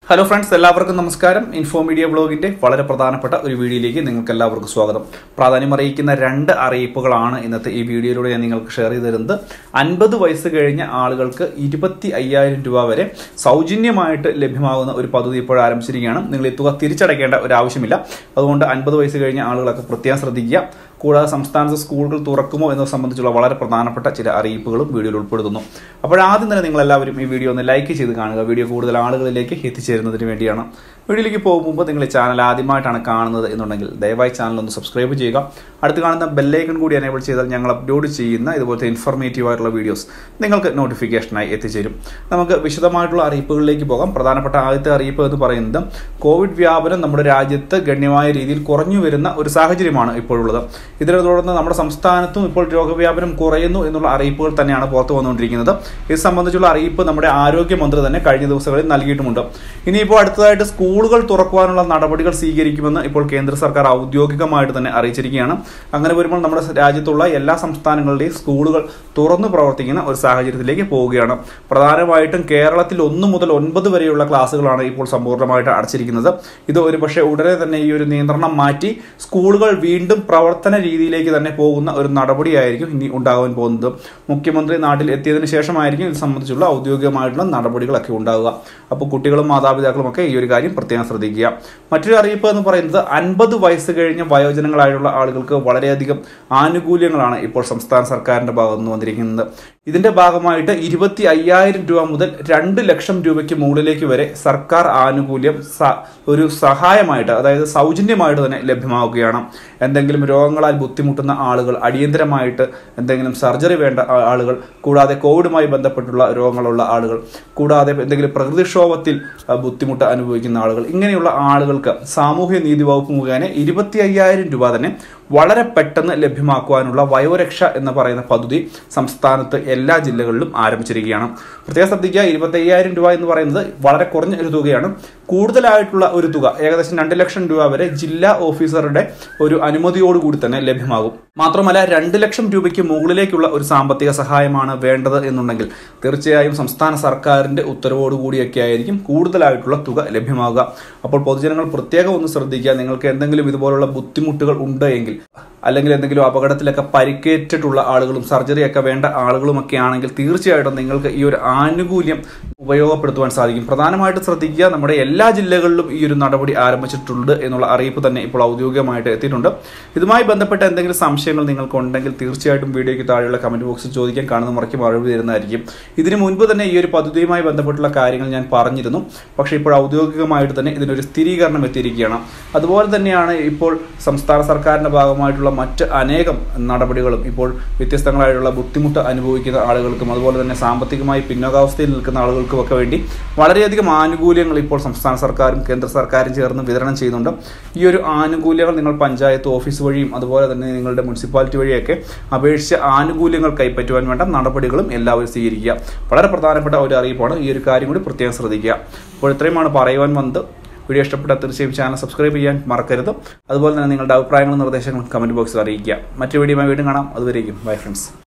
hello friends എല്ലാവർക്കും നമസ്കാരം info media ബ്ലോഗിന്റെ വളരെ പ്രധാനപ്പെട്ട ഒരു വീഡിയോയിലേക്ക് നിങ്ങൾക്ക് എല്ലാവർക്കും സ്വാഗതം പ്രാധാന്യം അറിയിക്കുന്ന രണ്ട് അറിയിപ്പുകളാണ് ഇന്നത്തെ ഈ വീഡിയോയിലൂടെ ഞാൻ നിങ്ങൾക്ക് ഷെയർ ചെയ്ത് തരുന്നത് അൻപത് വയസ്സ് കഴിഞ്ഞ ആളുകൾക്ക് ഇരുപത്തി അയ്യായിരം രൂപ വരെ സൗജന്യമായിട്ട് ലഭ്യമാകുന്ന ഒരു പദ്ധതി ഇപ്പോൾ ആരംഭിച്ചിരിക്കുകയാണ് നിങ്ങൾ ഈ തുക തിരിച്ചടയ്ക്കേണ്ട ഒരു ആവശ്യമില്ല അതുകൊണ്ട് അൻപത് വയസ്സ് കഴിഞ്ഞ ആളുകളൊക്കെ പ്രത്യേകം ശ്രദ്ധിക്കുക കൂടാതെ സംസ്ഥാനത്ത് സ്കൂളുകൾ തുറക്കുമോ എന്നത് സംബന്ധിച്ചുള്ള വളരെ പ്രധാനപ്പെട്ട ചില അറിയിപ്പുകളും വീഡിയോയിൽ ഉൾപ്പെടുത്തുന്നു അപ്പോൾ ആദ്യം തന്നെ നിങ്ങൾ എല്ലാവരും ഈ വീഡിയോ ഒന്ന് ലൈക്ക് ചെയ്ത് കാണുക വീഡിയോ കൂടുതൽ ആളുകളിലേക്ക് എത്തിച്ചേരുന്നതിന് വേണ്ടിയാണ് വീഡിയോയിലേക്ക് പോകും മുമ്പ് നിങ്ങൾ ഈ ചാനൽ ആദ്യമായിട്ടാണ് കാണുന്നത് എന്നുണ്ടെങ്കിൽ ദയവായി ചാനൽ ഒന്ന് സബ്സ്ക്രൈബ് ചെയ്യുക അടുത്ത് കാണുന്ന ബെല്ലൈക്കൺ കൂടി എനേബിൾ ചെയ്താൽ ഞങ്ങൾ അപ്ലോഡ് ചെയ്യുന്ന ഇതുപോലത്തെ ഇൻഫർമേറ്റീവ് ആയിട്ടുള്ള വീഡിയോസ് നിങ്ങൾക്ക് നോട്ടിഫിക്കേഷനായി എത്തിച്ചേരും നമുക്ക് വിശദമായിട്ടുള്ള അറിയിപ്പുകളിലേക്ക് പോകാം പ്രധാനപ്പെട്ട ആദ്യത്തെ അറിയിപ്പ് എന്ന് പറയുന്നത് കോവിഡ് വ്യാപനം നമ്മുടെ രാജ്യത്ത് ഗണ്യമായ രീതിയിൽ കുറഞ്ഞു വരുന്ന ഒരു സാഹചര്യമാണ് ഇപ്പോഴുള്ളത് ഇതിനെ തുടർന്ന് നമ്മുടെ സംസ്ഥാനത്തും ഇപ്പോൾ രോഗവ്യാപനം കുറയുന്നു എന്നുള്ള അറിയിപ്പുകൾ തന്നെയാണ് പുറത്തു വന്നുകൊണ്ടിരിക്കുന്നത് ഇത് സംബന്ധിച്ചുള്ള അറിയിപ്പ് നമ്മുടെ ആരോഗ്യമന്ത്രി തന്നെ കഴിഞ്ഞ ദിവസങ്ങളിൽ നൽകിയിട്ടുമുണ്ട് ഇനിയിപ്പോൾ അടുത്തതായിട്ട് സ്കൂളുകൾ തുറക്കുവാനുള്ള നടപടികൾ സ്വീകരിക്കുമെന്ന് ഇപ്പോൾ കേന്ദ്ര സർക്കാർ ഔദ്യോഗികമായിട്ട് തന്നെ അറിയിച്ചിരിക്കുകയാണ് അങ്ങനെ വരുമ്പോൾ നമ്മുടെ രാജ്യത്തുള്ള എല്ലാ സംസ്ഥാനങ്ങളുടെയും സ്കൂളുകൾ തുറന്നു പ്രവർത്തിക്കുന്ന ഒരു സാഹചര്യത്തിലേക്ക് പോവുകയാണ് പ്രധാനമായിട്ടും കേരളത്തിൽ ഒന്ന് മുതൽ ഒൻപത് വരെയുള്ള ക്ലാസ്സുകളാണ് ഇപ്പോൾ സമ്പൂർണ്ണമായിട്ട് അടച്ചിരിക്കുന്നത് ഇത് ഒരുപക്ഷെ ഉടനെ തന്നെ ഈ ഒരു നിയന്ത്രണം മാറ്റി സ്കൂളുകൾ വീണ്ടും പ്രവർത്തന രീതിയിലേക്ക് തന്നെ പോകുന്ന ഒരു നടപടിയായിരിക്കും ഇനി ഉണ്ടാകാൻ പോകുന്നത് മുഖ്യമന്ത്രി നാട്ടിൽ എത്തിയതിനു ശേഷമായിരിക്കും ഇത് സംബന്ധിച്ചുള്ള ഔദ്യോഗികമായിട്ടുള്ള നടപടികളൊക്കെ ഉണ്ടാവുക അപ്പോൾ കുട്ടികളും മാതാപിതാക്കളും ഒക്കെ ഈ ഒരു കാര്യം പ്രത്യേകം ശ്രദ്ധിക്കുക മറ്റൊരു അറിയിപ്പ് എന്ന് പറയുന്നത് അൻപത് വയസ്സ് കഴിഞ്ഞ വയോജനങ്ങളായുള്ള ആളുകൾക്ക് വളരെയധികം ആനുകൂല്യങ്ങളാണ് ഇപ്പോൾ സംസ്ഥാന സർക്കാരിന്റെ ഭാഗത്തു നിന്ന് വന്നിരിക്കുന്നത് ഇതിന്റെ ഭാഗമായിട്ട് ഇരുപത്തി അയ്യായിരം രൂപ മുതൽ രണ്ട് ലക്ഷം രൂപയ്ക്ക് മുകളിലേക്ക് വരെ സർക്കാർ ആനുകൂല്യം സ- ഒരു സഹായമായിട്ട് അതായത് സൗജന്യമായിട്ട് തന്നെ ലഭ്യമാവുകയാണ് എന്തെങ്കിലും രോഗങ്ങളാൽ ബുദ്ധിമുട്ടുന്ന ആളുകൾ അടിയന്തരമായിട്ട് എന്തെങ്കിലും സർജറി വേണ്ട ആ- ആളുകൾ കൂടാതെ കോവിഡുമായി ബന്ധപ്പെട്ടുള്ള രോഗങ്ങളുള്ള ആളുകൾ കൂടാതെ എന്തെങ്കിലും പ്രകൃതിക്ഷോഭത്തിൽ ആ, ബുദ്ധിമുട്ട് അനുഭവിക്കുന്ന ആളുകൾ ഇങ്ങനെയുള്ള ആളുകൾക്ക് സാമൂഹ്യ നീതി വകുപ്പ് മുഖേന ഇരുപത്തി അയ്യായിരം രൂപ തന്നെ വളരെ പെട്ടെന്ന് ലഭ്യമാക്കുവാനുള്ള വയോരക്ഷ എന്ന് പറയുന്ന പദ്ധതി സംസ്ഥാനത്ത് എല്ലാ ജില്ലകളിലും ആരംഭിച്ചിരിക്കുകയാണ് പ്രത്യേകം ശ്രദ്ധിക്കുക ഇരുപത്തി അയ്യായിരം രൂപ എന്ന് പറയുന്നത് വളരെ കുറഞ്ഞ ഒരു തുകയാണ് കൂടുതലായിട്ടുള്ള ഒരു തുക ഏകദേശം രണ്ട് ലക്ഷം രൂപ വരെ ജില്ലാ ഓഫീസറുടെ ഒരു അനുമതിയോടുകൂടി തന്നെ ലഭ്യമാകും മാത്രമല്ല രണ്ട് ലക്ഷം രൂപയ്ക്ക് മുകളിലേക്കുള്ള ഒരു സാമ്പത്തിക സഹായമാണ് വേണ്ടത് എന്നുണ്ടെങ്കിൽ തീർച്ചയായും സംസ്ഥാന സർക്കാരിന്റെ ഉത്തരവോടുകൂടിയൊക്കെ ആയിരിക്കും കൂടുതലായിട്ടുള്ള തുക ലഭ്യമാകുക അപ്പോൾ പൊതുജനങ്ങൾ പ്രത്യേകം ഒന്ന് ശ്രദ്ധിക്കുക നിങ്ങൾക്ക് എന്തെങ്കിലും ഇതുപോലുള്ള ബുദ്ധിമുട്ടുകൾ ഉണ്ട് എങ്കിൽ അല്ലെങ്കിൽ എന്തെങ്കിലും അപകടത്തിലൊക്കെ പരിക്കേറ്റിട്ടുള്ള ആളുകളും സർജറി ഒക്കെ വേണ്ട ആളുകളുമൊക്കെ ആണെങ്കിൽ തീർച്ചയായിട്ടും നിങ്ങൾക്ക് ഈ ഒരു ആനുകൂല്യം ഉപയോഗപ്പെടുത്തുവാൻ സാധിക്കും പ്രധാനമായിട്ട് ശ്രദ്ധിക്കുക നമ്മുടെ എല്ലാ ജില്ലകളിലും ഈ ഒരു നടപടി ആരംഭിച്ചിട്ടുണ്ട് എന്നുള്ള അറിയിപ്പ് തന്നെ ഇപ്പോൾ ഔദ്യോഗികമായിട്ട് എത്തിയിട്ടുണ്ട് ഇതുമായി ബന്ധപ്പെട്ട എന്തെങ്കിലും സംശയങ്ങൾ നിങ്ങൾക്ക് ഉണ്ടെങ്കിൽ തീർച്ചയായിട്ടും വീഡിയോയ്ക്ക് താഴെയുള്ള കമന്റ് ബോക്സിൽ ചോദിക്കാൻ കാണുന്ന മുറയ്ക്ക് മറുപടി തരുന്നതായിരിക്കും ഇതിനു മുൻപ് തന്നെ ഈ ഒരു പദ്ധതിയുമായി ബന്ധപ്പെട്ടുള്ള കാര്യങ്ങൾ ഞാൻ പറഞ്ഞിരുന്നു പക്ഷേ ഇപ്പോൾ ഔദ്യോഗികമായിട്ട് തന്നെ ഇതിനൊരു സ്ഥിരീകരണം എത്തിയിരിക്കുകയാണ് അതുപോലെ തന്നെയാണ് ഇപ്പോൾ സംസ്ഥാന സർക്കാരിന്റെ ഭാഗമായിട്ടുള്ള മറ്റ് അനേകം നടപടികളും ഇപ്പോൾ വ്യത്യസ്തങ്ങളായിട്ടുള്ള ബുദ്ധിമുട്ട് അനുഭവിക്കുന്ന ആളുകൾക്കും അതുപോലെ തന്നെ സാമ്പത്തികമായി പിന്നോക്കാവസ്ഥയിൽ നിൽക്കുന്ന ആളുകൾക്കും ഒക്കെ വേണ്ടി വളരെയധികം ആനുകൂല്യങ്ങൾ ഇപ്പോൾ സംസ്ഥാന സർക്കാരും കേന്ദ്ര സർക്കാരും ചേർന്ന് വിതരണം ചെയ്യുന്നുണ്ട് ഈ ഒരു ആനുകൂല്യങ്ങൾ നിങ്ങൾ പഞ്ചായത്ത് ഓഫീസ് വഴിയും അതുപോലെ തന്നെ നിങ്ങളുടെ മുനിസിപ്പാലിറ്റി വഴിയൊക്കെ അപേക്ഷിച്ച് ആനുകൂല്യങ്ങൾ കൈപ്പറ്റുവാൻ വേണ്ട നടപടികളും എല്ലാവരും സ്വീകരിക്കുക വളരെ പ്രധാനപ്പെട്ട ഒരു അറിയിപ്പാണ് ഈ ഒരു കാര്യം കൂടി പ്രത്യേകം ശ്രദ്ധിക്കുക അപ്പോൾ ഇത്രയുമാണ് പറയുവാൻ വന്നത് വീഡിയോ ഇഷ്ടപ്പെട്ടാൽ തീർച്ചയായും ചാനൽ സബ്സ്ക്രൈബ് ചെയ്യാൻ മറക്കരുത് അതുപോലെ തന്നെ നിങ്ങളുടെ അഭിപ്രായങ്ങളും നിർദ്ദേശങ്ങളും കമന്റ് ബോക്സിൽ അറിയിക്കുക മറ്റു വീഡിയോയുമായി വീണ്ടും കാണാം അതുവരേക്കും ബൈ ഫ്രണ്ട്സ്